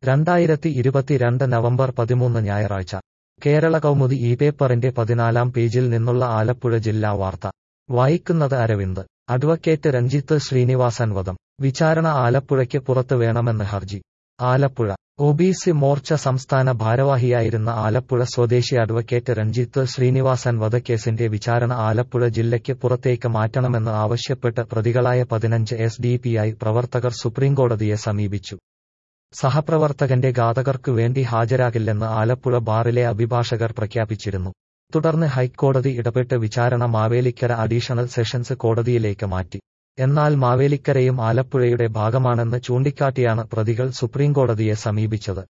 രണ്ടായിരത്തി ഇരുപത്തിരണ്ട് നവംബർ പതിമൂന്ന് ഞായറാഴ്ച കേരള കൗമുദി ഈ പേപ്പറിന്റെ പതിനാലാം പേജിൽ നിന്നുള്ള ആലപ്പുഴ ജില്ലാ വാർത്ത വായിക്കുന്നത് അരവിന്ദ് അഡ്വക്കേറ്റ് രഞ്ജിത്ത് ശ്രീനിവാസൻ വധം വിചാരണ ആലപ്പുഴയ്ക്ക് പുറത്ത് വേണമെന്ന് ഹർജി Alappuzha O B C Morcha സംസ്ഥാന ഭാരവാഹിയായിരുന്ന ആലപ്പുഴ സ്വദേശി അഡ്വക്കേറ്റ് രഞ്ജിത്ത് ശ്രീനിവാസൻ വധക്കേസിന്റെ വിചാരണ ആലപ്പുഴ ജില്ലയ്ക്ക് പുറത്തേക്ക് മാറ്റണമെന്ന് ആവശ്യപ്പെട്ട് പ്രതികളായ പതിനഞ്ച് എസ് ഡി പി ഐ പ്രവർത്തകർ സുപ്രീംകോടതിയെ സമീപിച്ചു സഹപ്രവർത്തകന്റെ ഘാതകർക്കു വേണ്ടി ഹാജരാകില്ലെന്ന് ആലപ്പുഴ ബാറിലെ അഭിഭാഷകർ പ്രഖ്യാപിച്ചിരുന്നു തുടർന്ന് ഹൈക്കോടതി ഇടപെട്ട് വിചാരണ മാവേലിക്കര അഡീഷണൽ സെഷൻസ് കോടതിയിലേക്ക് മാറ്റി എന്നാൽ മാവേലിക്കരയും ആലപ്പുഴയുടെ ഭാഗമാണെന്ന് ചൂണ്ടിക്കാട്ടിയാണ് പ്രതികൾ സുപ്രീംകോടതിയെ സമീപിച്ചത്